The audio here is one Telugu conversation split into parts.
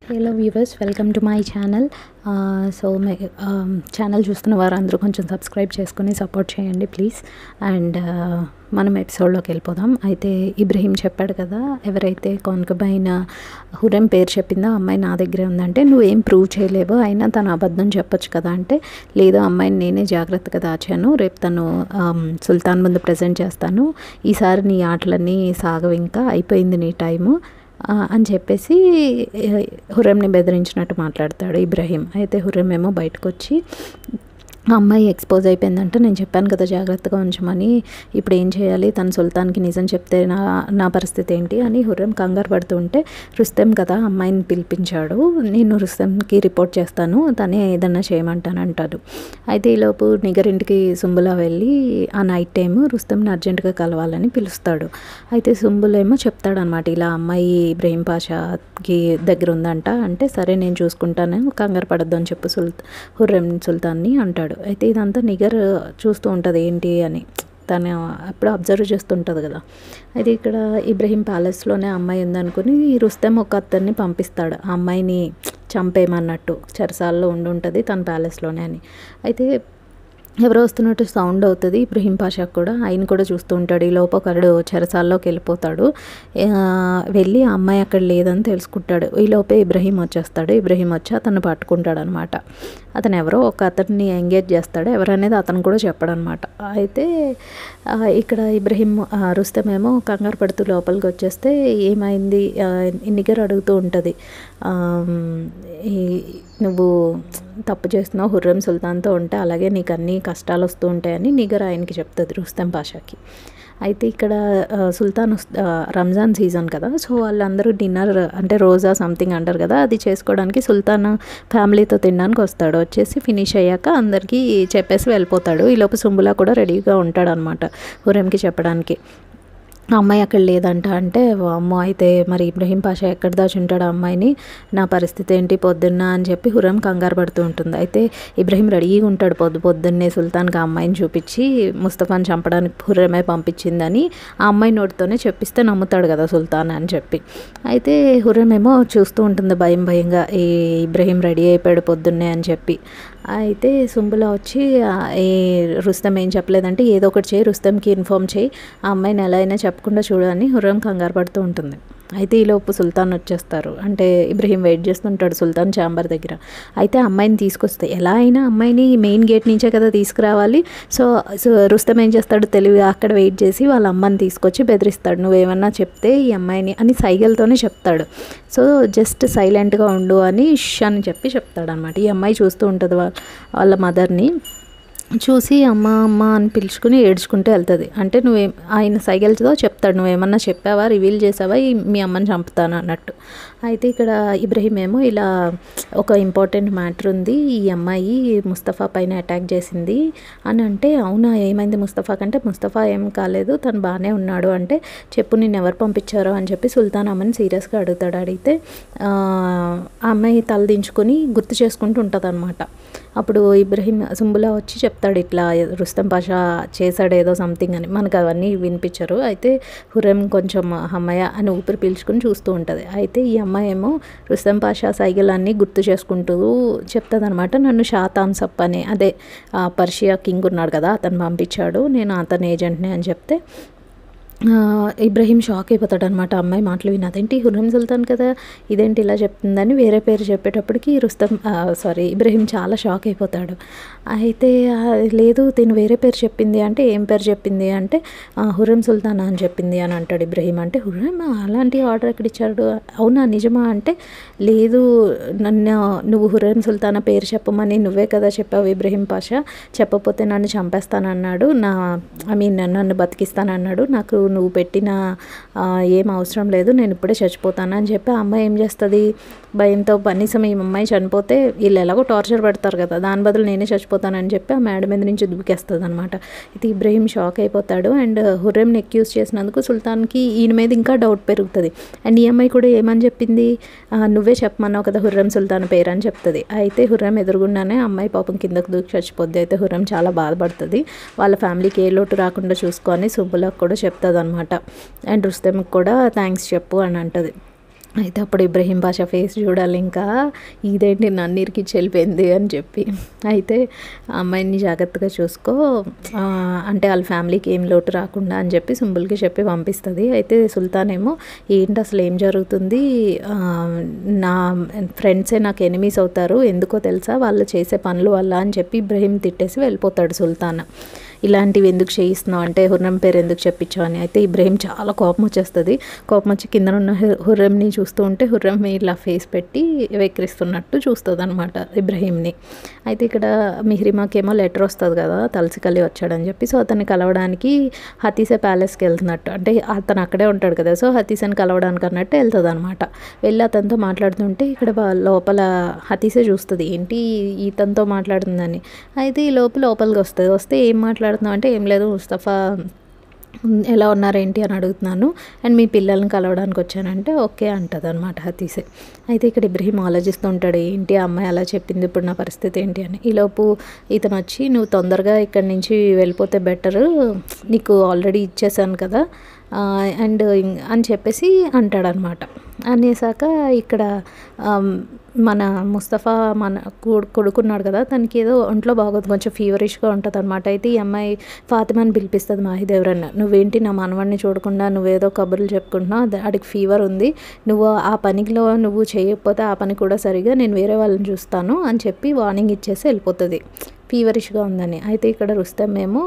Hello viewers welcome to my channel so my channel చూస్తున్న వారు అందరూ కొంచెం సబ్స్క్రైబ్ చేసుకుని సపోర్ట్ చేయండి ప్లీజ్ అండ్ మనం ఎపిసోడ్లోకి వెళ్ళిపోదాం అయితే ఇబ్రహీం చెప్పాడు కదా ఎవరైతే కాన్కబైన్ హురెం పేరు చెప్పిందో ఆ అమ్మాయి నా దగ్గరే ఉందంటే నువ్వేం ప్రూవ్ చేయలేవు అయినా తను అబద్ధం చెప్పొచ్చు కదా అంటే లేదు అమ్మాయిని నేనే జాగ్రత్తగా దాచాను రేపు తను సుల్తాన్ ముందు ప్రజెంట్ చేస్తాను ఈసారి నీ ఆటలన్నీ సాగవు ఇంకా అయిపోయింది నీ టైము అని చెప్పేసి హుర్రంని బెదిరించినట్టు మాట్లాడతాడు ఇబ్రహీం అయితే హుర్రం ఏమో బయటకు వచ్చి ఆ అమ్మాయి ఎక్స్పోజ్ అయిపోయిందంటే నేను చెప్పాను కదా జాగ్రత్తగా ఉంచమని ఇప్పుడు ఏం చేయాలి తను సుల్తాన్కి నిజం చెప్తే నా నా పరిస్థితి ఏంటి అని హుర్రం కంగారు పడుతుంటే రుస్తెం కదా అమ్మాయిని పిలిపించాడు నేను రుస్తెంకి రిపోర్ట్ చేస్తాను తనే ఏదన్నా చేయమంటాను అంటాడు అయితే ఈలోపు నిగరింటికి సుంబుల వెళ్ళి ఆ నైట్ టైం రుస్తెంని అర్జెంటుగా కలవాలని పిలుస్తాడు అయితే సుంబులేమో చెప్తాడనమాట ఇలా అమ్మాయి ఇబ్రహీం పాషాకి దగ్గర ఉందంట అంటే సరే నేను చూసుకుంటాను కంగారు పడద్దు అని చెప్పు సుల్ హుర్రెం సుల్తాన్ని అంటాడు అయితే ఇదంతా నిగర్ చూస్తూ ఉంటుంది ఏంటి అని తను అప్పుడు అబ్జర్వ్ చేస్తుంటుంది కదా అయితే ఇక్కడ ఇబ్రహీం ప్యాలెస్లోనే అమ్మాయి ఉందనుకుని రుస్తెం ఒక అతన్ని పంపిస్తాడు ఆ అమ్మాయిని చంపేయమన్నట్టు చెరసాల్లో ఉండి ఉంటుంది తన ప్యాలెస్లోనే అని అయితే ఎవరో వస్తున్నట్టు సౌండ్ అవుతుంది ఇబ్రహీం పాషాకు కూడా ఆయన కూడా చూస్తూ ఉంటాడు ఈ లోపు ఒకడు చెరసాల్లోకి వెళ్ళిపోతాడు వెళ్ళి ఆ అమ్మాయి అక్కడ లేదని తెలుసుకుంటాడు ఈ లోపే ఇబ్రహీం వచ్చేస్తాడు ఇబ్రహీం వచ్చి అతను పట్టుకుంటాడు అనమాట అతను ఎవరో ఒక అతన్ని ఎంగేజ్ చేస్తాడు ఎవరనేది అతను కూడా చెప్పడనమాట అయితే ఇక్కడ ఇబ్రహీం రుస్తమేమో కంగారు పడుతూ లోపలికి వచ్చేస్తే ఏమైంది నిగర్ అడుగుతూ ఉంటుంది నువ్వు తప్పు చేస్తున్నావు హుర్రం సుల్తాన్తో ఉంటే అలాగే నీకు అన్ని కష్టాలు వస్తూ ఉంటాయని నిగర్ ఆయనకి చెప్తుంది రుస్తం పాషాకి అయితే ఇక్కడ సుల్తాన్ రంజాన్ సీజన్ కదా సో వాళ్ళందరూ డిన్నర్ అంటే రోజా సంథింగ్ అంటారు కదా అది చేసుకోవడానికి సుల్తాన్ ఫ్యామిలీతో తినడానికి వస్తాడు వచ్చేసి ఫినిష్ అయ్యాక అందరికీ చెప్పేసి వెళ్ళిపోతాడు ఈలోపు సుంబులా కూడా రెడీగా ఉంటాడు అనమాట హురెంకి చెప్పడానికి అమ్మాయి అక్కడ లేదంట అంటే అమ్మ అయితే మరి ఇబ్రహీం పాషా ఎక్కడ దాచుంటాడు అమ్మాయిని నా పరిస్థితి ఏంటి పొద్దున్న అని చెప్పి హురం కంగారు పడుతూ ఉంటుంది అయితే ఇబ్రహీం రెడీగా ఉంటాడు పొద్దు పొద్దున్నే సుల్తాన్కి ఆ అమ్మాయిని చూపించి ముస్తఫాని చంపడానికి హుర్రమే పంపించిందని ఆ అమ్మాయి నోటితోనే చెప్పిస్తే నమ్ముతాడు కదా సుల్తాన్ అని చెప్పి అయితే హుర్రం ఏమో చూస్తూ ఉంటుంది భయం భయంగా ఈ ఇబ్రహీం రెడీ అయిపోయాడు పొద్దున్నే అని చెప్పి అయితే సుంబుల వచ్చి ఏ రుస్తం ఏం చెప్పలేదంటే ఏదో ఒకటి చేయి రుస్తంకి ఇన్ఫామ్ చేయి ఆ అమ్మాయిని ఎలా అయినా చెప్పకుండా చూడని హుర్రం కంగారు పడుతూ ఉంటుంది అయితే ఈలోపు సుల్తాన్ వచ్చేస్తారు అంటే ఇబ్రహీం వెయిట్ చేస్తుంటాడు సుల్తాన్ ఛాంబర్ దగ్గర అయితే అమ్మాయిని తీసుకొస్తే ఎలా అయినా అమ్మాయిని మెయిన్ గేట్ నుంచే కదా తీసుకురావాలి సో రుస్తం ఏం చేస్తాడు తెలివిగా అక్కడ వెయిట్ చేసి వాళ్ళ అమ్మని తీసుకొచ్చి బెదిరిస్తాడు నువ్వేమన్నా చెప్తే ఈ అమ్మాయిని అని సైగలతోనే చెప్తాడు సో జస్ట్ సైలెంట్గా ఉండు అని ష్ అని చెప్పి చెప్తాడు అనమాట ఈ అమ్మాయి చూస్తూ ఉంటుంది వాళ్ళ మదర్ని చూసి అమ్మ అమ్మ అని పిలుచుకుని ఏడ్చుకుంటూ వెళ్తుంది అంటే నువ్వేం ఆయన సైకిల్తో చెప్తాడు నువ్వేమన్నా చెప్పావా రివీల్ చేసావా మీ అమ్మని చంపుతాను అన్నట్టు అయితే ఇక్కడ ఇబ్రహీం ఏమో ఇలా ఒక ఇంపార్టెంట్ మ్యాటర్ ఉంది ఈ అమ్మాయి ముస్తఫా పైన అటాక్ చేసింది అని అంటే అవునా ఏమైంది ముస్తఫా కంటే ముస్తఫా ఏం కాలేదు తను బాగానే ఉన్నాడు అంటే చెప్పు నేను ఎవరు పంపించారో అని చెప్పి సుల్తాన్ అమ్మని సీరియస్గా అడుగుతాడు అడిగితే ఆ అమ్మాయి తల దించుకొని గుర్తు చేసుకుంటూ ఉంటుంది అనమాట అప్పుడు ఇబ్రహీం సుంబులా వచ్చి చెప్తాడు ఇట్లా రుస్తం పాషా చేశాడు ఏదో సంథింగ్ అని మనకు అవన్నీ వినిపించరు అయితే హురెం కొంచెం అమ్మాయ అని ఊపిరి పీల్చుకుని చూస్తూ ఉంటుంది అయితే ఈ అమ్మాయి ఏమో రుస్తం పాషా సైకిల్ అన్నీ గుర్తు చేసుకుంటూ చెప్తుంది అనమాట నన్ను షాతాన్సప్ అని అదే పర్షియా కింగ్ ఉన్నాడు కదా అతను పంపించాడు నేను అతని ఏజెంట్ని అని చెప్తే ఇబ్రహీం షాక్ అయిపోతాడు అనమాట అమ్మాయి మాటలు విని అదేంటి హుర్రం సుల్తాన్ కదా ఇదేంటి ఇలా చెప్తుందని వేరే పేరు చెప్పేటప్పటికి రుస్తం సారీ ఇబ్రహీం చాలా షాక్ అయిపోతాడు అయితే లేదు తిను వేరే పేరు చెప్పింది అంటే ఏం పేరు చెప్పింది అంటే హుర్రం సుల్తాన్ అని చెప్పింది అని అంటాడు ఇబ్రహీం అంటే హుర్రం అలాంటి ఆర్డర్ ఎక్కడ ఇచ్చాడు అవునా నిజమా అంటే లేదు నన్ను నువ్వు హుర్రం సుల్తాన్ పేరు చెప్పమని నువ్వే కదా చెప్పావు ఇబ్రహీం పాషా చెప్పకపోతే నన్ను చంపేస్తానన్నాడు నా ఐ మీన్ నన్ను బతికిస్తానన్నాడు నాకు నువ్వు పెట్టిన ఏం అవసరం లేదు నేను ఇప్పుడే చచ్చిపోతాను అని చెప్పి ఆ అమ్మాయి ఏం చేస్తుంది భయంతో కనీసం ఈ అమ్మాయి చనిపోతే వీళ్ళు ఎలాగో టార్చర్ పెడతారు కదా దాని బదులు నేనే చచ్చిపోతానని చెప్పి ఆ మేడ మీద నుంచి దూకేస్తుంది అనమాట ఇది ఇబ్రహీం షాక్ అయిపోతాడు అండ్ హుర్రెంని ఎక్యూజ్ చేసినందుకు సుల్తాన్కి ఈయన మీద ఇంకా డౌట్ పెరుగుతుంది అండ్ ఈ అమ్మాయి కూడా ఏమని చెప్పింది నువ్వే చెప్పమన్నావు కదా హుర్రం సుల్తాన్ పేరు అని చెప్తుంది అయితే హుర్రం ఎదురుగుండానే అమ్మాయి పాపం కిందకు దూకి చచ్చిపోద్ది అయితే హుర్రం చాలా బాధపడుతుంది వాళ్ళ ఫ్యామిలీకి ఏ లోటు రాకుండా చూసుకొని సుబ్బులకు కూడా చెప్తుంది అనమాట అండ్ రుస్తెంకి కూడా థ్యాంక్స్ చెప్పు అని అంటది అయితే అప్పుడు ఇబ్రహీం పాషా ఫేస్ చూడాలి ఇంకా ఇదేంటి నన్ను ఇరికిచ్చి వెళ్ళిపోయింది అని చెప్పి అయితే ఆ అమ్మాయిని జాగ్రత్తగా చూసుకో ఆ, అంటే వాళ్ళ ఫ్యామిలీకి ఏం లోటు రాకుండా అని చెప్పి సుంబుల్కి చెప్పి పంపిస్తుంది అయితే సుల్తాన్ ఏమో ఏంటి అసలు ఏం జరుగుతుంది ఆ, నా ఫ్రెండ్సే నాకు ఎనిమీస్ అవుతారు ఎందుకో తెలుసా వాళ్ళు చేసే పనుల వల్ల అని చెప్పి ఇబ్రహీం తిట్టేసి వెళ్ళిపోతాడు సుల్తాన్ ఇలాంటివి ఎందుకు చేయిస్తున్నావు అంటే హుర్రం పేరు ఎందుకు చెప్పించావు అని అయితే ఇబ్రహీం చాలా కోపం వచ్చేస్తుంది కోపం వచ్చి కింద ఉన్న హు- హుర్రంని చూస్తూ ఉంటే హుర్రం ఇలా ఫేస్ పెట్టి వెక్కిరిస్తున్నట్టు చూస్తుంది అనమాట ఇబ్రహీంని అయితే ఇక్కడ మిహ్రిమాకేమో లెటర్ వస్తుంది కదా తలసికలి వచ్చాడని చెప్పి సో అతన్ని కలవడానికి హతీసే ప్యాలెస్కి వెళ్తున్నట్టు అంటే అతను అక్కడే ఉంటాడు కదా సో హతీసని కలవడానికి అన్నట్టు వెళ్తుంది అనమాట వెళ్ళి అతనితో మాట్లాడుతుంటే ఇక్కడ వా- లోపల హతీసే చూస్తుంది ఏంటి ఇతనితో మాట్లాడుతుందని అయితే ఈ లోపు లోపలికి వస్తుంది వస్తే ఏం మాట్లాడుతున్నావు అంటే ఏం లేదు ముస్తఫా ఎలా ఉన్నారేంటి అని అడుగుతున్నాను అండ్ మీ పిల్లల్ని కలవడానికి వచ్చానంటే ఓకే అంటుంది అనమాట హతీసే అయితే ఇక్కడ ఇబ్రహీం ఆలోచిస్తూ ఉంటాడు ఏంటి ఆ అమ్మాయి అలా చెప్పింది ఇప్పుడు నా పరిస్థితి ఏంటి అని ఈలోపు ఇతను వచ్చి నువ్వు తొందరగా ఇక్కడి నుంచి వెళ్ళిపోతే బెటర్ నీకు ఆల్రెడీ ఇచ్చేసాను కదా అండ్ అని చెప్పేసి అంటాడనమాట అనేసాక ఇక్కడ ఆమ్, మన ముస్తఫా మన కొడు- కొడుకున్నాడు కదా తనకి ఏదో ఒంట్లో బాగోదు కొంచెం ఫీవరిష్గా ఉంటుంది అనమాట అయితే ఈ అమ్మాయి ఫాతిమాని పిలిపిస్తుంది మాహిదేవరన్న నువ్వేంటి నా మనవాడిని చూడకుండా నువ్వేదో కబుర్లు చెప్పుకుంటున్నావు అది- ఆడికి ఫీవర్ ఉంది నువ్వు ఆ పనిలో నువ్వు చేయకపోతే ఆ పని కూడా సరిగా నేను వేరే వాళ్ళని చూస్తాను అని చెప్పి వార్నింగ్ ఇచ్చేసి వెళ్ళిపోతుంది ఫీవరిష్గా ఉందని అయితే ఇక్కడ రుస్తాం మేము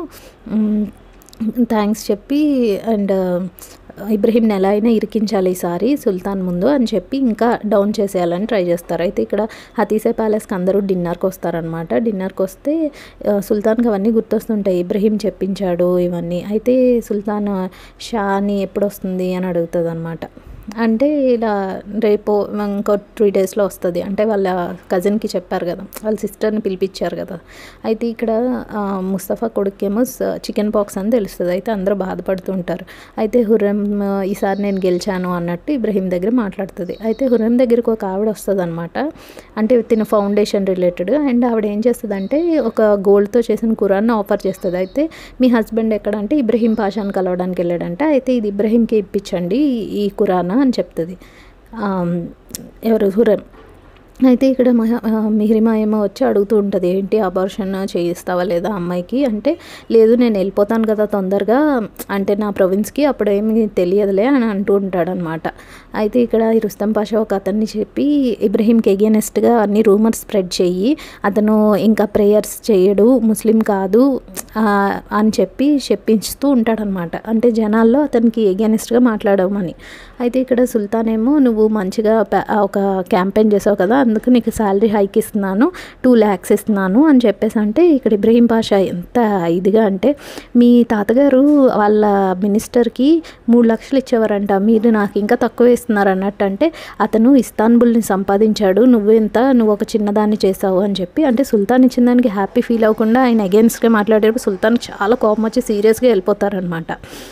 థ్యాంక్స్ చెప్పి అండ్ ఇబ్రహీంని ఎలా అయినా ఇరికించాలి ఈసారి సుల్తాన్ ముందు అని చెప్పి ఇంకా డౌన్ చేసేయాలని ట్రై చేస్తారు అయితే ఇక్కడ హతీసే ప్యాలెస్కి అందరూ డిన్నర్కి వస్తారనమాట డిన్నర్కి వస్తే ఆ, సుల్తాన్కి అవన్నీ గుర్తొస్తుంటాయి ఇబ్రహీం చెప్పించాడు ఇవన్నీ అయితే సుల్తాన్ షాని ఎప్పుడు వస్తుంది అని అడుగుతుంది అనమాట అంటే ఇలా రేపు ఇంకో త్రీ డేస్లో వస్తుంది అంటే వాళ్ళ కజిన్కి చెప్పారు కదా వాళ్ళ సిస్టర్ని పిలిపించారు కదా అయితే ఇక్కడ ఆ, ముస్తఫా కొడుకేమో చికెన్ పాక్స్ అని తెలుస్తుంది అయితే అందరూ బాధపడుతూ ఉంటారు అయితే హుర్రం ఆ, ఈసారి నేను గెలిచాను అన్నట్టు ఇబ్రహీం దగ్గర మాట్లాడుతుంది అయితే హుర్రం దగ్గరికి ఒక ఆవిడ వస్తుంది అనమాట అంటే తిన ఫౌండేషన్ రిలేటెడ్ అండ్ ఆవిడ ఏం చేస్తుంది అంటే ఒక గోల్డ్తో చేసిన కురాన్ని ఆఫర్ చేస్తుంది అయితే మీ హస్బెండ్ ఎక్కడంటే ఇబ్రహీం పాషాని కలవడానికి వెళ్ళాడంటే అయితే ఇది ఇబ్రహీంకి ఇప్పించండి ఈ కురానా అని చెప్తుంది ఆమ్, ఎవరు హురం అయితే ఇక్కడ మహ ఆ, మిహ్రిమా ఏమో వచ్చి అడుగుతూ ఉంటుంది ఏంటి అబార్షన్ చేయిస్తావా లేదా అమ్మాయికి అంటే లేదు నేను వెళ్ళిపోతాను కదా తొందరగా అంటే నా ప్రొవిన్స్కి అప్పుడు ఏమి తెలియదులే అని అంటూ ఉంటాడనమాట అయితే ఇక్కడ ఈ రుస్తం పాషా ఒక అతన్ని చెప్పి ఇబ్రహీంకి ఎగెనెస్ట్గా అన్ని రూమర్స్ స్ప్రెడ్ చెయ్యి అతను ఇంకా ప్రేయర్స్ చేయడు ముస్లిం కాదు ఆ, అని చెప్పి చెప్పించుతూ ఉంటాడనమాట అంటే జనాల్లో అతనికి ఎగెనెస్ట్గా మాట్లాడమని అయితే ఇక్కడ సుల్తాన్ ఏమో నువ్వు మంచిగా ప- ఒక క్యాంపెయిన్ చేసావు కదా అందుకు నీకు శాలరీ హైక్ ఇస్తున్నాను టూ ల్యాక్స్ ఇస్తున్నాను అని చెప్పేసి అంటే ఇక్కడ ఇబ్రహీం పాషా ఎంత ఇదిగా అంటే మీ తాతగారు వాళ్ళ మినిస్టర్కి మూడు లక్షలు ఇచ్చేవారంట మీరు నాకు ఇంకా తక్కువ ఇస్తున్నారు అన్నట్టు అంటే అతను ఇస్తాన్బుల్ని సంపాదించాడు నువ్వు ఎంత నువ్వు ఒక చిన్నదాన్ని చేసావు అని చెప్పి అంటే సుల్తాన్ ఇచ్చిన దానికి హ్యాపీ ఫీల్ అవ్వకుండా ఆయన అగేన్స్ట్గా మాట్లాడేటప్పుడు సుల్తాన్కి చాలా కోపం వచ్చి సీరియస్గా వెళ్ళిపోతారనమాట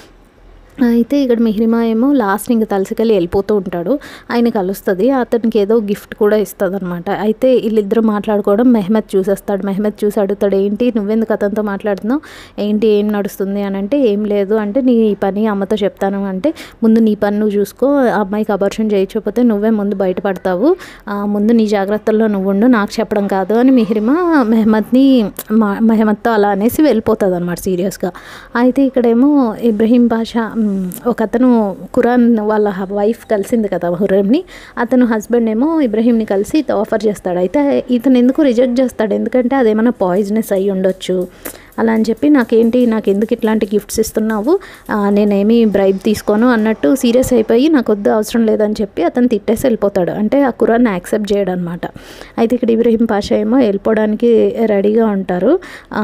అయితే ఇక్కడ మిహ్రిమా ఏమో లాస్ట్ ఇంక తలసికెళ్ళి వెళ్ళిపోతూ ఉంటాడు ఆయన కలుస్తుంది అతనికి ఏదో గిఫ్ట్ కూడా ఇస్తుంది అనమాట అయితే వీళ్ళిద్దరు మాట్లాడుకోవడం మెహమెద్ చూసేస్తాడు మెహమెద్ చూసి అడుగుతాడు ఏంటి నువ్వెందుకు అతనితో మాట్లాడుతున్నావు ఏంటి ఏం నడుస్తుంది అని అంటే ఏం లేదు అంటే నీ పని అమ్మతో చెప్తాను అంటే ముందు నీ పని నువ్వు చూసుకో ఆ అమ్మాయికి అబర్షన్ చేయించకపోతే నువ్వే ముందు బయటపడతావు ఆ, ముందు నీ జాగ్రత్తల్లో నువ్వు ఉండు నాకు చెప్పడం కాదు అని మిహ్రిమా మెహమ్మద్ని మా మెహమ్మద్తో అలా అనేసి వెళ్ళిపోతుంది అనమాట సీరియస్గా అయితే ఇక్కడేమో ఇబ్రహీం పాషా మ్, ఒక అతను ఖురాన్ వాళ్ళ వైఫ్ కలిసింది కదా హుర్రంని అతను హస్బెండ్ ఏమో ఇబ్రహీంని కలిసి ఆఫర్ చేస్తాడు అయితే ఇతను ఎందుకు రిజెక్ట్ చేస్తాడు ఎందుకంటే అదేమైనా పాయిజనస్ అయి ఉండొచ్చు అలా అని చెప్పి నాకేంటి నాకు ఎందుకు ఇట్లాంటి గిఫ్ట్స్ ఇస్తున్నావు ఆ, నేనేమి బ్రైబ్ తీసుకోను అన్నట్టు సీరియస్ అయిపోయి నాకు వద్దు అవసరం లేదని చెప్పి అతను తిట్టేసి వెళ్ళిపోతాడు అంటే ఆ కురాన్ యాక్సెప్ట్ చేయడం అనమాట అయితే ఇక్కడ ఇబ్రహీం పాషా ఏమో వెళ్ళిపోవడానికి రెడీగా ఉంటారు ఆ,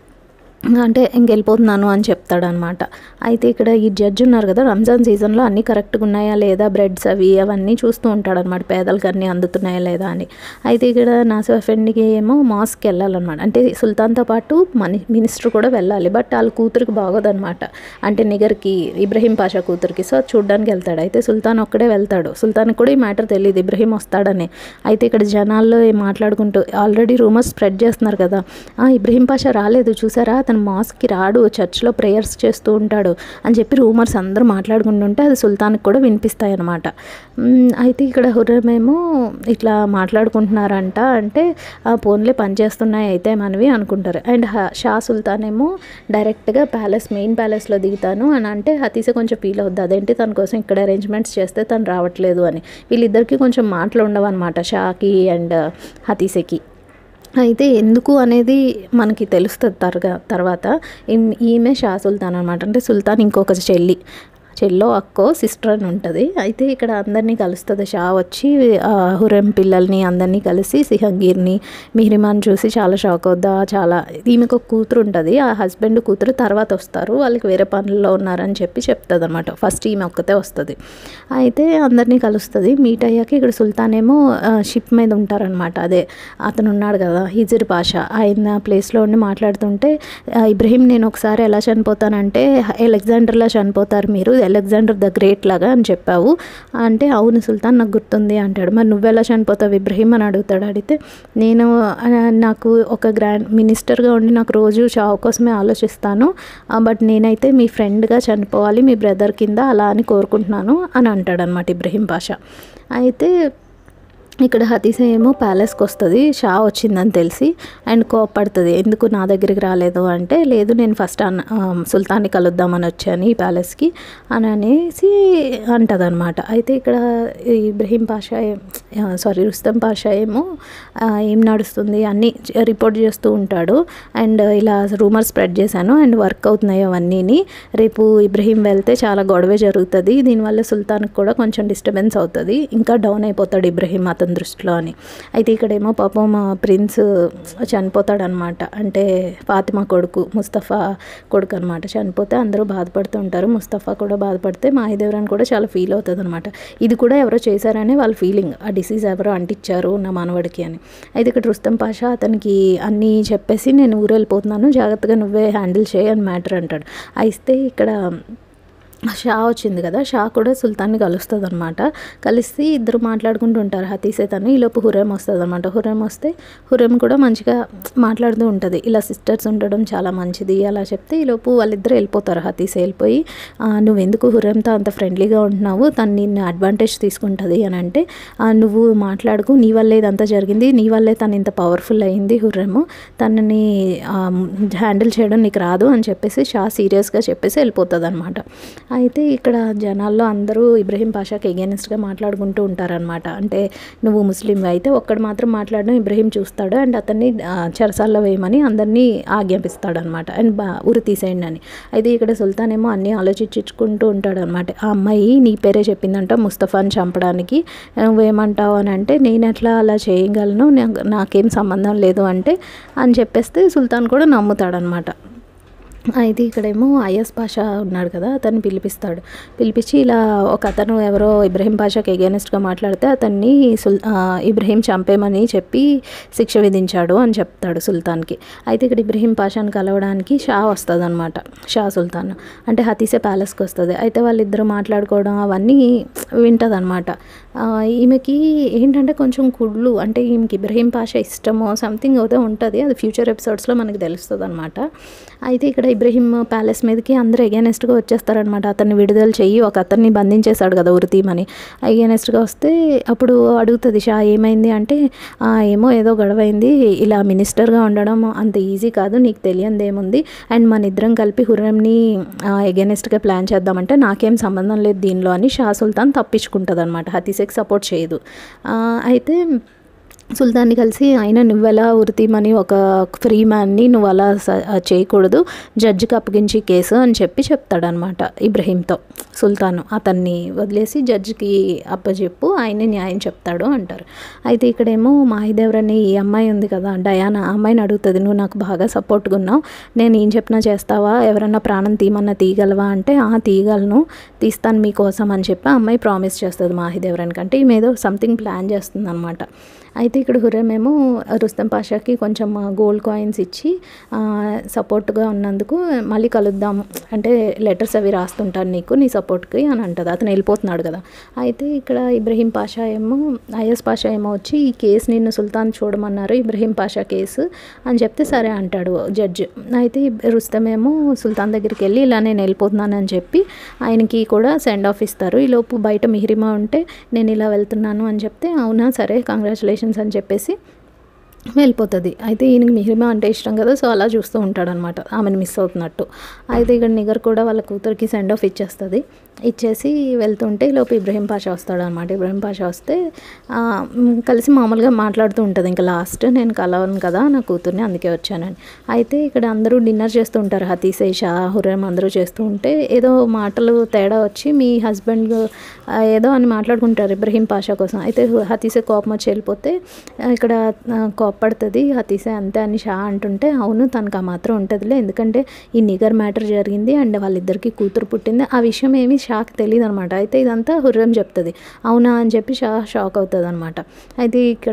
అంటే ఇంకెళ్ళిపోతున్నాను అని చెప్తాడనమాట అయితే ఇక్కడ ఈ జడ్జ్ ఉన్నారు కదా రంజాన్ సీజన్లో అన్నీ కరెక్ట్గా ఉన్నాయా లేదా బ్రెడ్స్ అవి అవన్నీ చూస్తూ ఉంటాడనమాట పేదలకు అన్నీ అందుతున్నాయా లేదా అని అయితే ఇక్కడ నాసిఫ్ ఎఫెండ్కి ఏమో మాస్కి వెళ్ళాలన్నమాట అంటే సుల్తాన్తో పాటు మని మినిస్టర్ కూడా వెళ్ళాలి బట్ వాళ్ళ కూతురికి బాగోదన్నమాట అంటే నిగర్కి ఇబ్రహీం పాషా కూతురికి సో చూడ్డానికి వెళ్తాడు అయితే సుల్తాన్ ఒక్కడే వెళ్తాడు సుల్తాన్కి కూడా ఈ మ్యాటర్ తెలియదు ఇబ్రహీం వస్తాడని అయితే ఇక్కడ జనాల్లో ఏం మాట్లాడుకుంటూ ఆల్రెడీ రూమర్స్ స్ప్రెడ్ చేస్తున్నారు కదా "ఆ, ఇబ్రహీం పాషా రాలేదు చూసారా అతను మాస్క్కి రాడు చర్చ్లో ప్రేయర్స్ చేస్తూ ఉంటాడు అని చెప్పి రూమర్స్ అందరూ మాట్లాడుకుంటుంటే అది సుల్తాన్కి కూడా వినిపిస్తాయి అనమాట అయితే ఇక్కడ హుర్రం ఏమో ఇట్లా మాట్లాడుకుంటున్నారంట అంటే ఆ ఫోన్లే పనిచేస్తున్నాయి అయితే మనవి అనుకుంటారు అండ్ హ- షా సుల్తాన్ ఏమో డైరెక్ట్గా ప్యాలెస్ మెయిన్ ప్యాలెస్లో దిగుతాను అని అంటే హతీసే కొంచెం ఫీల్ అవుద్ది అదేంటి తన కోసం ఇక్కడ అరేంజ్మెంట్స్ చేస్తే తను రావట్లేదు అని వీళ్ళిద్దరికి కొంచెం మాటలు ఉండవు అనమాట షాకి అండ్ హతీసెకి అయితే ఎందుకు అనేది మనకి తెలుస్తుంది తరగా తర్వాత ఈమ్- ఈమె షా సుల్తాన్ అనమాట అంటే సుల్తాన్ ఇంకొక చెల్లి చెల్లో అక్కో సిస్టర్ అని ఉంటుంది అయితే ఇక్కడ అందరినీ కలుస్తుంది షా వచ్చి ఆ, హురెం పిల్లల్ని అందరినీ కలిసి సిహంగీర్ని మిహ్రిమాన్ చూసి చాలా షాక్ అవుద్దా చాలా ఈమెకు ఒక కూతురు ఉంటుంది ఆ హస్బెండ్ కూతురు తర్వాత వస్తారు వాళ్ళకి వేరే పనుల్లో ఉన్నారని చెప్పి చెప్తుంది అనమాట ఫస్ట్ ఈమె ఒక్కతే వస్తుంది అయితే అందరినీ కలుస్తుంది మీట్ అయ్యాక ఇక్కడ సుల్తాన్ ఏమో షిప్ మీద ఉంటారనమాట అదే అతను ఉన్నాడు కదా హిజిర్ పాషా ఆయన ప్లేస్లో ఉండి మాట్లాడుతుంటే "ఆ, ఇబ్రహీం నేను ఒకసారి ఎలా చనిపోతానంటే అలెగ్జాండర్లా చనిపోతారు మీరు అలెగ్జాండర్ ద గ్రేట్ లాగా అని చెప్పావు అంటే అవును సుల్తాన్ నాకు గుర్తుంది అంటాడు మరి నువ్వెలా చనిపోతావు ఇబ్రహీం అని అడుగుతాడు అడిగితే నేను ఆ, నాకు ఒక గ్రాండ్ మినిస్టర్గా ఉండి నాకు రోజు చావు కోసమే ఆలోచిస్తాను బట్ నేనైతే మీ ఫ్రెండ్గా చనిపోవాలి మీ బ్రదర్ కింద అలా అని కోరుకుంటున్నాను అని అంటాడు అనమాట ఇబ్రహీం పాషా అయితే ఇక్కడ హతీస ఏమో ప్యాలెస్కి వస్తుంది షా వచ్చిందని తెలిసి అండ్ కోపడుతుంది ఎందుకు నా దగ్గరికి రాలేదు అంటే లేదు నేను ఫస్ట్ అన్న ఆ, సుల్తాన్ని కలుద్దామని వచ్చాను ఈ ప్యాలెస్కి అని అనేసి అంటుంది అనమాట అయితే ఇక్కడ ఈ Ibrahim Pasha sorry Rustem Pasha ఏమో ఆ, ఏం నడుస్తుంది అన్నీ రిపోర్ట్ చేస్తూ ఉంటాడు అండ్ ఇలా రూమర్ స్ప్రెడ్ చేశాను అండ్ వర్క్ అవుతున్నాయి అవన్నీని రేపు ఇబ్రహీం వెళ్తే చాలా గొడవే జరుగుతుంది దీనివల్ల సుల్తాన్కి కూడా కొంచెం డిస్టర్బెన్స్ అవుతుంది ఇంకా డౌన్ అయిపోతాడు ఇబ్రహీం అతని దృష్టిలో అని అయితే ఇక్కడేమో పాపం మా ప్రిన్స్ చనిపోతాడనమాట అంటే ఫాతిమా కొడుకు ముస్తఫా కొడుకు అనమాట చనిపోతే అందరూ బాధపడుతూ ఉంటారు ముస్తఫా కూడా బాధపడితే మాహిదేవరాన్ కూడా చాలా ఫీల్ అవుతుంది అనమాట ఇది కూడా ఎవరో చేశారనే వాళ్ళ ఫీలింగ్ ఆ డిసీజ్ ఎవరో అంటించారు నా మనవడికి అని అయితే ఇక్కడ రుస్తం పాషా అతనికి అన్నీ చెప్పేసి నేను ఊరు వెళ్ళిపోతున్నాను జాగ్రత్తగా నువ్వే హ్యాండిల్ చేయి అని మ్యాటర్ అంటాడు అయితే ఇక్కడ షా వచ్చింది కదా షా కూడా సుల్తాన్ని కలుస్తుంది అనమాట కలిసి ఇద్దరు మాట్లాడుకుంటూ ఉంటారు హతీసే తను ఈలోపు హురేం వస్తుంది అనమాట హురేం వస్తే హురేం కూడా మంచిగా మాట్లాడుతూ ఉంటుంది ఇలా సిస్టర్స్ ఉండడం చాలా మంచిది అలా చెప్తే ఈలోపు వాళ్ళిద్దరు వెళ్ళిపోతారు హతీసే వెళ్ళిపోయి "ఆ, నువ్వు ఎందుకు హురేంతో అంత ఫ్రెండ్లీగా ఉంటున్నావు తను నిన్ను అడ్వాంటేజ్ తీసుకుంటుంది అని అంటే "ఆ, నువ్వు మాట్లాడుకు నీ వల్లే ఇదంతా జరిగింది నీ వల్లే తను ఇంత పవర్ఫుల్ అయింది హుర్రెము తనని హ్యాండిల్ చేయడం నీకు రాదు అని చెప్పేసి షా సీరియస్గా చెప్పేసి వెళ్ళిపోతుంది అనమాట అయితే ఇక్కడ జనాల్లో అందరూ ఇబ్రహీం పాషాకి ఎగెనిస్ట్గా మాట్లాడుకుంటూ ఉంటారనమాట అంటే నువ్వు ముస్లిం అయితే ఒక్కడు మాత్రం మాట్లాడడం ఇబ్రహీం చూస్తాడు అండ్ అతన్ని ఆ, చెరసాల్లో వేయమని అందరినీ ఆజ్ఞాపిస్తాడు అనమాట అండ్ బా ఉరి తీసేయండి అని అయితే ఇక్కడ సుల్తాన్ ఏమో అన్నీ ఆలోచించుకుంటూ ఉంటాడు అనమాట ఆ అమ్మాయి నీ పేరే చెప్పిందంట ముస్తఫాని చంపడానికి నువ్వేమంటావు అని అంటే నేను ఎట్లా అలా చేయగలను నాకు- నాకేం సంబంధం లేదు అంటే అని చెప్పేస్తే సుల్తాన్ కూడా నమ్ముతాడనమాట అయితే ఇక్కడేమో ఐఎస్ పాషా ఉన్నాడు కదా అతన్ని పిలిపిస్తాడు పిలిపించి ఇలా ఒక అతను ఎవరో ఇబ్రహీం పాషాకి ఎగెనిస్ట్గా మాట్లాడితే అతన్ని సుల్ ఆ, ఇబ్రహీం చంపేమని చెప్పి శిక్ష విధించాడు అని చెప్తాడు సుల్తాన్కి అయితే ఇక్కడ ఇబ్రహీం పాషాని కలవడానికి షా వస్తుంది అనమాట షా సుల్తాన్ అంటే హతీసే ప్యాలెస్కి వస్తుంది అయితే వాళ్ళిద్దరూ మాట్లాడుకోవడం అవన్నీ వింటుంది అనమాట ఈమెకి ఏంటంటే కొంచెం కుళ్ళు అంటే ఈమెకి ఇబ్రహీం పాషా ఇష్టమో సంథింగ్ ఏదో ఉంటుంది అది ఫ్యూచర్ ఎపిసోడ్స్లో మనకి తెలుస్తుంది అనమాట అయితే ఇక్కడ ఇబ్రహీం ప్యాలెస్ మీదకి అందరూ ఎగెనెస్ట్గా వచ్చేస్తారనమాట అతన్ని విడుదల చెయ్యి ఒక అతన్ని బంధించేశాడు కదా ఉరితీమని ఎగెనెస్ట్గా వస్తే అప్పుడు అడుగుతుంది షా ఏమైంది అంటే "ఆ, ఏమో ఏదో గొడవ అయింది ఇలా మినిస్టర్గా ఉండడం అంత ఈజీ కాదు నీకు తెలియంది ఏముంది అండ్ మన ఇద్దరం కలిపి హుర్రంని ఎగెనెస్ట్గా ప్లాన్ చేద్దామంటే నాకేం సంబంధం లేదు దీనిలో అని షా సుల్తాన్ తప్పించుకుంటుంది అనమాట హతీసెకి సపోర్ట్ చేయదు ఆ, అయితే సుల్తాన్ని కలిసి అయినా నువ్వెలా ఉరితీమని ఒక ఫ్రీ మ్యాన్ని నువ్వు అలా స- చేయకూడదు జడ్జికి అప్పగించి కేసు అని చెప్పి చెప్తాడనమాట ఇబ్రహీంతో సుల్తాను అతన్ని వదిలేసి జడ్జికి అప్పచెప్పు ఆయనే న్యాయం చెప్తాడు అంటారు అయితే ఇక్కడేమో మాహిదేవరని ఈ అమ్మాయి ఉంది కదా డయానా ఆ అమ్మాయిని అడుగుతుంది నువ్వు నాకు బాగా సపోర్ట్గా ఉన్నావు నేను ఏం చెప్పినా చేస్తావా ఎవరన్నా ప్రాణం తీయమన్నా తీయగలవా అంటే ఆ తీయగలను తీస్తాను మీకోసం అని చెప్పి ఆ అమ్మాయి ప్రామిస్ చేస్తుంది మాహిదేవరానికి అంటే ఈమె ఏదో సంథింగ్ ప్లాన్ చేస్తుంది అనమాట అయితే ఇక్కడ హుర్రేం ఏమో రుస్తం పాషాకి కొంచెం గోల్డ్ కాయిన్స్ ఇచ్చి సపోర్ట్గా ఉన్నందుకు మళ్ళీ కలుద్దాము అంటే లెటర్స్ అవి రాస్తుంటాను నీకు నీ సపోర్ట్కి అని అంటుంది అతను వెళ్ళిపోతున్నాడు కదా అయితే ఇక్కడ ఇబ్రహీం పాషా ఏమో ఐఎస్ పాషా ఏమో వచ్చి ఈ కేసు నిన్ను సుల్తాన్ చూడమన్నారు ఇబ్రహీం పాషా కేసు అని చెప్తే సరే అంటాడు జడ్జ్ అయితే రుస్తం ఏమో సుల్తాన్ దగ్గరికి వెళ్ళి ఇలా నేను వెళ్ళిపోతున్నానని చెప్పి ఆయనకి కూడా సెండ్ ఆఫ్ ఇస్తారు ఈలోపు బయట మిహిరిమా ఉంటే నేను ఇలా వెళ్తున్నాను అని చెప్తే అవునా సరే కంగ్రాచులేషన్స్ అని చెప్పేసి వెళ్ళిపోతుంది అయితే ఈయనకి మిహిరిమా అంటే ఇష్టం కదా సో అలా చూస్తూ ఉంటాడు అనమాట ఆమెను మిస్ అవుతున్నట్టు అయితే ఇక్కడ నిగర్ కూడా వాళ్ళ కూతురికి సెండ్ ఆఫ్ ఇచ్చేస్తుంది ఇచ్చేసి వెళ్తుంటే లోపు ఇబ్రహీం పాషా వస్తాడు అనమాట ఇబ్రహీం పాషా వస్తే ఆ, మ్, కలిసి మామూలుగా మాట్లాడుతూ ఉంటుంది ఇంకా లాస్ట్ నేను కలవను కదా నా కూతుర్ని అందుకే వచ్చానని అయితే ఇక్కడ అందరూ డిన్నర్ చేస్తూ ఉంటారు హతీసే షా హుర్రేం అందరూ చేస్తూ ఉంటే ఏదో మాటలు తేడా వచ్చి మీ హస్బెండ్ ఆ, ఏదో అని మాట్లాడుకుంటారు ఇబ్రహీం పాషా కోసం అయితే హతీసే కోపం వచ్చి వెళ్ళిపోతే ఆ, ఇక్కడ ఆ, కోప్పడుతుంది హతీసే అంతే అని షా అంటుంటే అవును తనకు ఆ మాత్రం ఉంటుందిలే ఎందుకంటే ఈ నిగర్ మ్యాటర్ జరిగింది అండ్ వాళ్ళిద్దరికి కూతురు పుట్టింది ఆ విషయం ఏమీ షాక్ తెలియదు అనమాట అయితే ఇదంతా హుర్రం చెప్తుంది అవునా అని చెప్పి షా షాక్ అవుతుంది అనమాట అయితే ఇక్కడ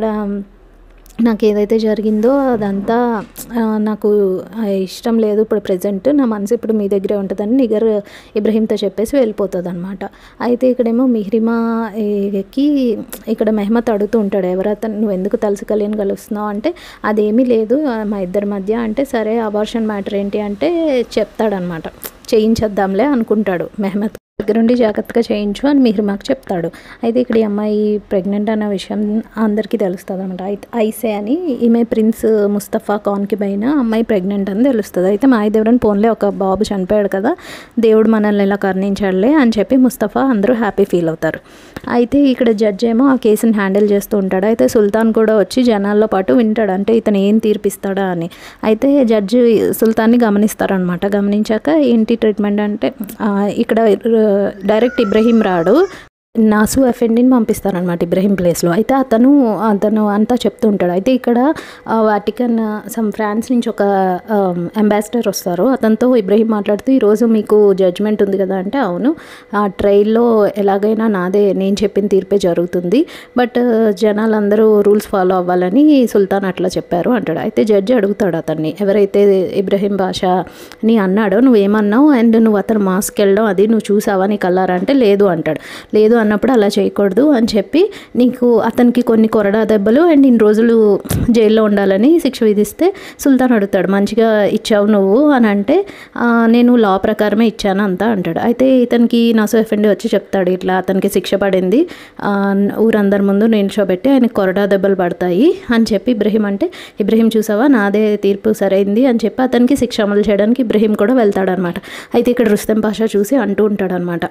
నాకు ఏదైతే జరిగిందో అదంతా ఆ, నాకు ఆ, ఇష్టం లేదు ఇప్పుడు ప్రజెంట్ నా మనసు ఇప్పుడు మీ దగ్గరే ఉంటుందని నిగర్ ఇబ్రహీంతో చెప్పేసి వెళ్ళిపోతుంది అనమాట అయితే ఇక్కడేమో మిహ్రిమా ఎక్కి ఇక్కడ మెహమత్ అడుగుతూ ఉంటాడు ఎవరైతే నువ్వు ఎందుకు తలసి కలియని కలుస్తున్నావు అంటే అదేమీ లేదు ఆ, మా ఇద్దరి మధ్య అంటే సరే అబార్షన్ మ్యాటర్ ఏంటి అంటే చెప్తాడనమాట చేయించేద్దాంలే అనుకుంటాడు మెహమత్ దగ్గరుండి జాగ్రత్తగా చేయించు అని మీరు మాకు చెప్తాడు అయితే ఇక్కడ ఈ అమ్మాయి ప్రెగ్నెంట్ అన్న విషయం అందరికీ తెలుస్తుంది అనమాట అయితే ఐసే అని ఈమె ప్రిన్స్ ముస్తఫా ఖాన్కి పైన అమ్మాయి ప్రెగ్నెంట్ అని తెలుస్తుంది అయితే మా దేవుడని పోన్లే ఒక బాబు చనిపోయాడు కదా దేవుడు మనల్ని ఇలా కరుణించాడులే అని చెప్పి ముస్తఫా అందరూ హ్యాపీ ఫీల్ అవుతారు అయితే ఇక్కడ జడ్జ్ ఏమో ఆ కేసుని హ్యాండిల్ చేస్తూ ఉంటాడు అయితే సుల్తాన్ కూడా వచ్చి జనాల్లో పాటు వింటాడు అంటే ఇతను ఏం తీర్పిస్తాడా అని అయితే జడ్జి సుల్తాన్ని గమనిస్తారనమాట గమనించాక ఏంటి ట్రీట్మెంట్ అంటే ఆ, ఇక్కడ డైరెక్ట్ ఇబ్రహీం రాడు నాసు ఎఫెండిని పంపిస్తారనమాట ఇబ్రహీం ప్లేస్లో అయితే అతను అతను అంతా చెప్తూ ఉంటాడు అయితే ఇక్కడ ఆ, వాటికన్ సమ్ ఫ్రాన్స్ నుంచి ఒక అంబాసిడర్ వస్తారు అతనితో ఇబ్రహీం మాట్లాడుతూ ఈరోజు మీకు జడ్జ్మెంట్ ఉంది కదా అంటే అవును ఆ ట్రైల్లో ఎలాగైనా నాదే నేను చెప్పిన తీర్పే జరుగుతుంది బట్ జనాలందరూ రూల్స్ ఫాలో అవ్వాలని సుల్తాన్ అట్లా చెప్పారు అంటాడు అయితే జడ్జి అడుగుతాడు అతన్ని ఎవరైతే ఇబ్రహీం బాషాని అన్నాడో నువ్వేమన్నావు అండ్ నువ్వు అతను మాస్క్ వెళ్ళడం అది నువ్వు చూసావా నీ కల్లారా అంటే లేదు అంటాడు లేదు అన్నప్పుడు అలా చేయకూడదు అని చెప్పి నీకు అతనికి కొన్ని కొరడా దెబ్బలు అండ్ ఇన్ని రోజులు జైల్లో ఉండాలని శిక్ష విధిస్తే సుల్తాన్ అడుగుతాడు మంచిగా ఇచ్చావు నువ్వు అని అంటే "ఆ, నేను లా ప్రకారమే ఇచ్చాను అంతా అంటాడు అయితే ఇతనికి నాసో ఎఫెండి వచ్చి చెప్తాడు ఇట్లా అతనికి శిక్ష పడింది ఆ, ఊరందరి ముందు నిల్చోబెట్టి ఆయనకి కొరడా దెబ్బలు పడతాయి అని చెప్పి ఇబ్రహీం అంటే ఇబ్రహీం చూసావా నాదే తీర్పు సరైంది అని చెప్పి అతనికి శిక్ష అమలు చేయడానికి ఇబ్రహీం కూడా వెళ్తాడనమాట అయితే ఇక్కడ రుస్తం పాషా చూసి అంటూ ఉంటాడనమాట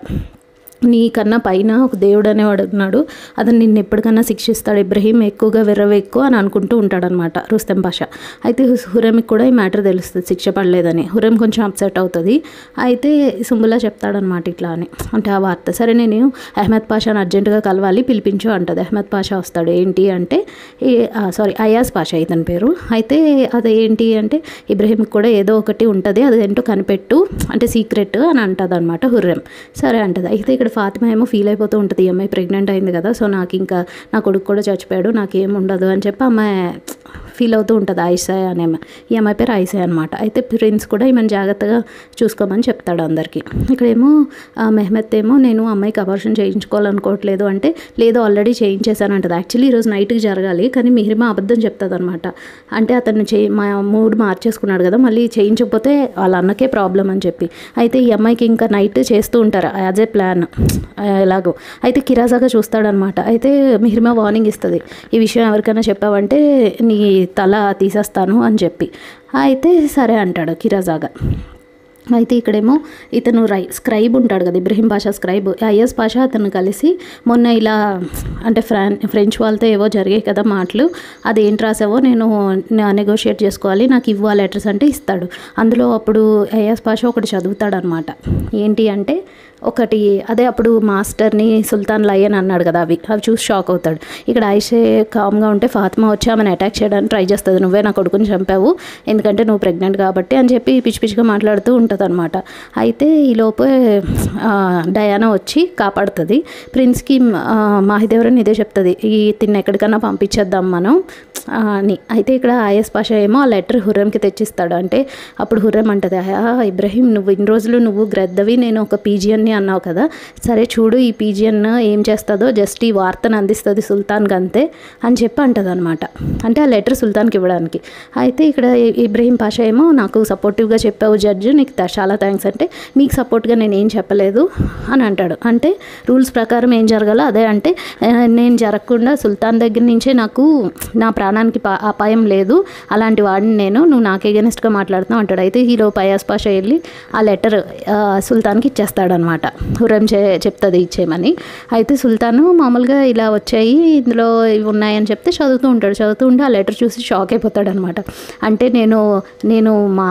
నీకన్నా పైన ఒక దేవుడు అనేవాడు ఉన్నాడు అతను నిన్ను ఎప్పటికన్నా శిక్షిస్తాడు ఇబ్రహీం ఎక్కువగా విర్రవెక్కు అని అనుకుంటూ ఉంటాడనమాట రుస్తం పాషా అయితే హురేమికి కూడా ఈ మ్యాటర్ తెలుస్తుంది శిక్ష పడలేదని హురేం కొంచెం అప్సెట్ అవుతుంది అయితే సుంబులా చెప్తాడనమాట ఇట్లా అని అంటే ఆ వార్త సరే నేను అహ్మద్ పాషాని అర్జెంటుగా కలవాలి పిలిపించు అంటది అహ్మద్ పాషా వస్తాడు ఏంటి అంటే సారీ అయాజ్ పాషా ఇతని పేరు అయితే అది ఏంటి అంటే ఇబ్రహీంకి కూడా ఏదో ఒకటి ఉంటుంది అది ఏంటో కనిపెట్టు అంటే సీక్రెట్ అని అంటుంది అనమాట హుర్రెం సరే అంటది అయితే ఇక్కడ ఫాతిమా ఏమో ఫీల్ అయిపోతూ ఉంటుంది ఈ అమ్మాయి ప్రెగ్నెంట్ అయింది కదా సో నాకు ఇంకా నా కొడుకు కూడా చచ్చిపోయాడు నాకేం ఉండదు అని చెప్పి అమ్మాయి ఫీల్ అవుతూ ఉంటుంది ఐసా అనే అమ్మాయి. ఈ అమ్మాయి పేరు ఐసా అనమాట అయితే ప్రిన్స్ కూడా ఈమెను జాగ్రత్తగా చూసుకోమని చెప్తాడు అందరికీ ఇక్కడేమో ఆ, మెహమెత్ ఏమో నేను అమ్మాయికి అబార్షన్ చేయించుకోవాలనుకోవట్లేదు అంటే లేదు ఆల్రెడీ చేయించేసాను అంటది యాక్చువల్లీ ఈరోజు నైట్కి జరగాలి కానీ మిహిరిమా అబద్ధం చెప్తుంది అనమాట అంటే అతను చే మా మూడ్ మార్చేసుకున్నాడు కదా మళ్ళీ చేయించకపోతే వాళ్ళ అన్నకే ప్రాబ్లం అని చెప్పి అయితే ఈ అమ్మాయికి ఇంకా నైట్ చేస్తూ ఉంటారు యాజ్ ఏ ప్లాన్ ఎలాగో అయితే కిరాసాగా చూస్తాడనమాట అయితే మిహిరిమా వార్నింగ్ ఇస్తుంది ఈ విషయం ఎవరికైనా చెప్పావంటే నీ తల తీసేస్తాను అని చెప్పి అయితే సరే అంటాడు కిరాజాగా అయితే ఇక్కడేమో ఇతను రై స్క్రైబ్ ఉంటాడు కదా ఇబ్రహీం పాషా స్క్రైబ్ ఐఎస్ పాషా అతను కలిసి మొన్న ఇలా అంటే ఫ్రాన్ ఫ్రెంచ్ వాళ్ళతో ఏవో జరిగాయి కదా మాటలు అది ఏంటి రాసావో నేను నెగోషియేట్ చేసుకోవాలి నాకు ఇవ్వాలి లెటర్స్ అంటే ఇస్తాడు అందులో అప్పుడు ఐఎస్ పాషా ఒకటి చదువుతాడు అనమాట ఏంటి అంటే ఒకటి అదే అప్పుడు మాస్టర్ని సుల్తాన్ లయన్ అన్నాడు కదా అవి అవి చూసి షాక్ అవుతాడు ఇక్కడ ఐషే కామ్గా ఉంటే ఫాతిమా వచ్చి ఆమెను అటాక్ చేయడానికి ట్రై చేస్తుంది నువ్వే నా కొడుకుని చంపావు ఎందుకంటే నువ్వు ప్రెగ్నెంట్ కాబట్టి అని చెప్పి పిచ్చి పిచ్చిగా మాట్లాడుతూ ఉంటుంది అనమాట అయితే ఈ లోపే ఆ, డయానా వచ్చి కాపాడుతుంది ప్రిన్స్కి ఆ, మాహిదేవరన్ ఇదే చెప్తుంది ఈ తిన్న ఎక్కడికన్నా పంపించేద్దాం మనం ఆ, అని అయితే ఇక్కడ ఐఎస్ పాష ఏమో ఆ లెటర్ హుర్రంకి తెచ్చిస్తాడు అంటే అప్పుడు హుర్రం అంటది "ఆ, ఇబ్రహీం నువ్వు ఇన్ని రోజులు నువ్వు గ్రద్దవి నేను ఒక పీజియన్ని అన్నావు కదా సరే చూడు ఈ పీజియన్ ఏం చేస్తుందో జస్ట్ ఈ వార్తను అందిస్తుంది సుల్తాన్కి అంతే అని చెప్పి అంటది అనమాట అంటే ఆ లెటర్ సుల్తాన్కి ఇవ్వడానికి అయితే ఇక్కడ ఇ- ఇబ్రహీం పాషా ఏమో నాకు సపోర్టివ్గా చెప్పావు జడ్జి నీకు త- చాలా థ్యాంక్స్ అంటే మీకు సపోర్ట్గా నేను ఏం చెప్పలేదు అని అంటాడు అంటే రూల్స్ ప్రకారం ఏం జరగాలో అదే అంటే "ఆ, నేను జరగకుండా సుల్తాన్ దగ్గర నుంచే నాకు నా ప్రాణానికి పా- అపాయం లేదు అలాంటి వాడిని నేను నువ్వు నాకు ఎగెనిస్ట్గా మాట్లాడుతున్నావు అంటాడు అయితే హీరో పయాస్ పాషా వెళ్ళి ఆ లెటర్ సుల్తాన్కి ఇచ్చేస్తాడనమాట హురం చే చెప్తుంది ఇచ్చేయమని అయితే సుల్తాను మామూలుగా ఇలా వచ్చాయి ఇందులో ఇవి ఉన్నాయని చెప్తే చదువుతూ ఉంటాడు చదువుతూ ఉంటే ఆ లెటర్ చూసి షాక్ అయిపోతాడు అనమాట అంటే నేను నేను మా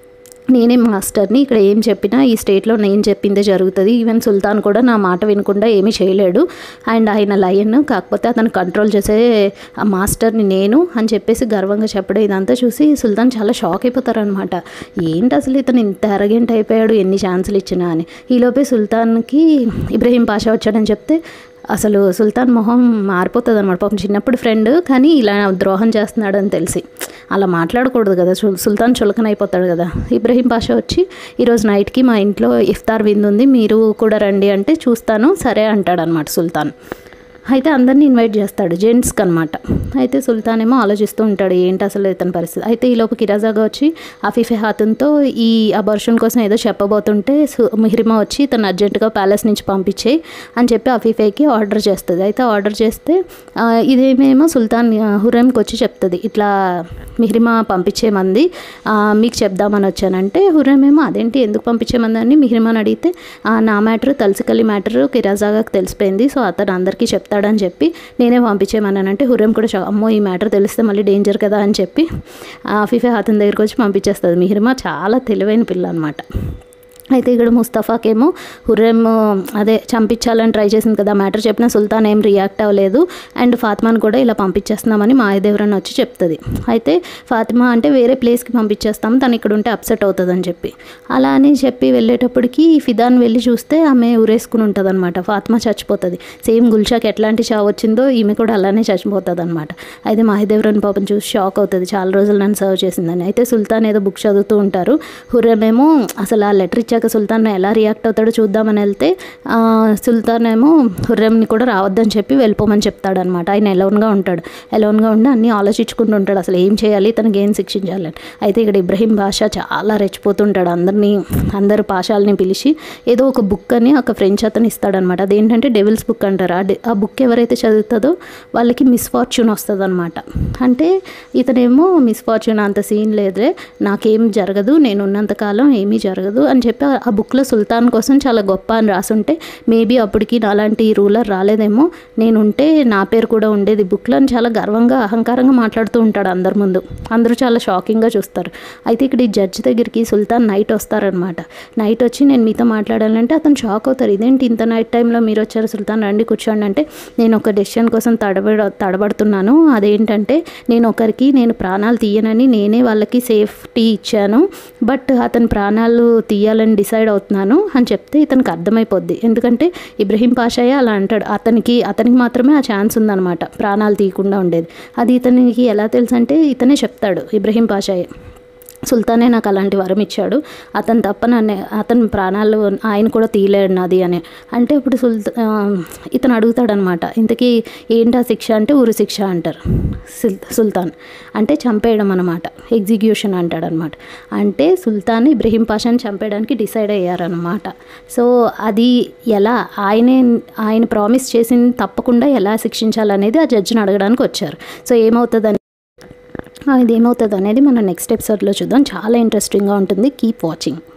నేనే మాస్టర్ని ఇక్కడ ఏం చెప్పినా ఈ స్టేట్లో నేను చెప్పిందే జరుగుతుంది ఈవెన్ సుల్తాన్ కూడా నా మాట వినకుండా ఏమీ చేయలేడు అండ్ ఆయన లయన్ కాకపోతే అతను కంట్రోల్ చేసే ఆ మాస్టర్ని నేను అని చెప్పేసి గర్వంగా చెప్పడం ఇదంతా చూసి సుల్తాన్ చాలా షాక్ అయిపోతారనమాట ఏంటి అసలు ఇతను ఇంత అరగెంట్ అయిపోయాడు ఎన్ని ఛాన్సులు ఇచ్చినా అని ఈలోపే సుల్తాన్కి ఇబ్రహీం పాషా వచ్చాడని చెప్తే అసలు సుల్తాన్ మొహం మారిపోతుంది అనమాట పాపం చిన్నప్పుడు ఫ్రెండ్ కానీ ఇలా ద్రోహం చేస్తున్నాడు అని తెలిసి అలా మాట్లాడకూడదు కదా సు- సుల్తాన్ చులకన అయిపోతాడు కదా ఇబ్రహీం పాషా వచ్చి ఈరోజు నైట్కి మా ఇంట్లో ఇఫ్తార్ విందు ఉంది మీరు కూడా రండి అంటే చూస్తాను సరే అంటాడు అనమాట సుల్తాన్ అయితే అందరినీ ఇన్వైట్ చేస్తాడు జెంట్స్కి అనమాట అయితే సుల్తాన్ ఏమో ఆలోచిస్తూ ఉంటాడు ఏంటి అసలు ఇతని పరిస్థితి అయితే ఈ లోపు కిరాజాగా వచ్చి అఫీఫే హాతున్తో ఈ అబర్షన్ కోసం ఏదో చెప్పబోతుంటే సు- మిహ్రిమా వచ్చి తను అర్జెంటుగా ప్యాలెస్ నుంచి పంపించేయి అని చెప్పి అఫీఫేకి ఆర్డర్ చేస్తుంది అయితే ఆర్డర్ చేస్తే ఆ, ఇదేమేమో సుల్తాన్ ఆ, హుర్రెంకి వచ్చి చెప్తుంది ఇట్లా మిహ్రిమా పంపించేమంది ఆ, మీకు చెప్దామని వచ్చానంటే హుర్రెం ఏమో అదేంటి ఎందుకు పంపించేమందని మిహ్రిమాని అడిగితే "ఆ, నా మ్యాటర్ తలసికలి మ్యాటర్ కిరాజాగాకి తెలిసిపోయింది సో అతను అందరికీ చెప్తాడని చెప్పి నేనే పంపించేమన్నానంటే హుర్రెం కూడా షా- అమ్మో ఈ మ్యాటర్ తెలిస్తే మళ్ళీ డేంజర్ కదా అని చెప్పి ఆ, ఫిఫే అతని దగ్గరికి వచ్చి పంపించేస్తుంది మిహ్రిమా చాలా తెలివైన పిల్ల అనమాట అయితే ఇక్కడ ముస్తఫాకేమో హుర్రెం అదే చంపించాలని ట్రై చేసింది కదా మ్యాటర్ చెప్పిన సుల్తాన్ ఏం రియాక్ట్ అవ్వలేదు అండ్ ఫాతిమాని కూడా ఇలా పంపించేస్తున్నామని మాయదేవరన్ వచ్చి చెప్తుంది అయితే ఫాతిమా అంటే వేరే ప్లేస్కి పంపించేస్తాము తను ఇక్కడ ఉంటే అప్సెట్ అవుతుందని చెప్పి అలా అని చెప్పి వెళ్ళేటప్పటికి ఫిదాన్ వెళ్ళి చూస్తే ఆమె ఉరేసుకుని ఉంటుంది అనమాట ఫాతిమా చచ్చిపోతుంది సేమ్ గుల్షాకి ఎట్లాంటి చావు వచ్చిందో ఈమె కూడా అలానే చచ్చిపోతుంది అనమాట అయితే మాహిదేవరన్ పాపం చూసి షాక్ అవుతుంది చాలా రోజులు నన్ను సర్వ్ చేసిందని అయితే సుల్తాన్ ఏదో బుక్ చదువుతూ ఉంటారు హుర్రమేమో అసలు ఆ లెటర్ ఇచ్చాక సుల్తాన్ ఎలా రియాక్ట్ అవుతాడో చూద్దామని వెళ్తే ఆ, సుల్తాన్ ఏమో హుర్రెంని కూడా రావద్దని చెప్పి వెళ్ళిపోమని చెప్తాడనమాట ఆయన ఎలోన్గా ఉంటాడు ఎలోన్గా ఉండి అన్నీ ఆలోచించుకుంటూ ఉంటాడు అసలు ఏం చేయాలి తనకి ఏం శిక్షించాలని అయితే ఇక్కడ ఇబ్రహీం బాషా చాలా రెచ్చిపోతుంటాడు అందరినీ అందరు పాషాలని పిలిచి ఏదో ఒక బుక్ అని ఒక ఫ్రెంచ్ అతను ఇస్తాడనమాట అదేంటంటే డెవిల్స్ బుక్ అంటారు ఆ డె- ఆ బుక్ ఎవరైతే చదువుతుందో వాళ్ళకి మిస్ఫార్చ్యూన్ వస్తుంది అనమాట అంటే ఇతనేమో మిస్ఫార్చ్యూన్ అంత సీన్ లేదే నాకేం జరగదు నేను ఉన్నంతకాలం ఏమీ జరగదు అని చెప్పి ఆ- ఆ బుక్లో సుల్తాన్ కోసం చాలా గొప్ప అని రాసుంటే మేబీ అప్పటికి నాలాంటి రూలర్ రాలేదేమో నేనుంటే నా పేరు కూడా ఉండేది బుక్లో అని చాలా గర్వంగా అహంకారంగా మాట్లాడుతూ ఉంటాడు అందరి ముందు అందరూ చాలా షాకింగ్గా చూస్తారు అయితే ఇక్కడ ఈ జడ్జి దగ్గరికి సుల్తాన్ నైట్ వస్తారనమాట నైట్ వచ్చి నేను మీతో మాట్లాడాలంటే అతను షాక్ అవుతారు ఇదేంటి ఇంత నైట్ టైంలో మీరు వచ్చారు సుల్తాన్ రండి కూర్చోండి అంటే నేను ఒక డెసిషన్ కోసం తడబడ తడబడుతున్నాను అదేంటంటే నేను ఒకరికి నేను ప్రాణాలు తీయనని నేనే వాళ్ళకి సేఫ్టీ ఇచ్చాను బట్ అతని ప్రాణాలు తీయాలని డిసైడ్ అవుతున్నాను అని చెప్తే ఇతనికి అర్థమైపోద్ది ఎందుకంటే ఇబ్రహీం పాషాయే అలా అంటాడు అతనికి అతనికి మాత్రమే ఆ ఛాన్స్ ఉందన్నమాట ప్రాణాలు తీయకుండా ఉండేది అది ఇతనికి ఎలా తెలుసు అంటే ఇతనే చెప్తాడు ఇబ్రహీం పాషాయే సుల్తానే నాకు అలాంటి వరం ఇచ్చాడు అతను తప్ప నన్ను అతని ప్రాణాలు ఆయన కూడా తీయలేడు నాది అని అంటే ఇప్పుడు సుల్తా ఆ, ఇతను అడుగుతాడనమాట ఇంతకీ ఏంటా శిక్ష అంటే ఉరి శిక్ష అంటారు సుల్ సుల్తాన్ అంటే చంపేయడం అనమాట ఎగ్జిక్యూషన్ అంటాడనమాట అంటే సుల్తాన్ ఇబ్రహీం పాషాని చంపేయడానికి డిసైడ్ అయ్యారనమాట సో అది ఎలా ఆయనే ఆయన ప్రామిస్ చేసింది తప్పకుండా ఎలా శిక్షించాలనేది ఆ జడ్జిని అడగడానికి వచ్చారు సో ఏమవుతుంది ఇది ఏమవుతుంది అనేది మనం నెక్స్ట్ ఎపిసోడ్లో చూద్దాం చాలా ఇంట్రెస్టింగ్గా ఉంటుంది కీప్ వాచింగ్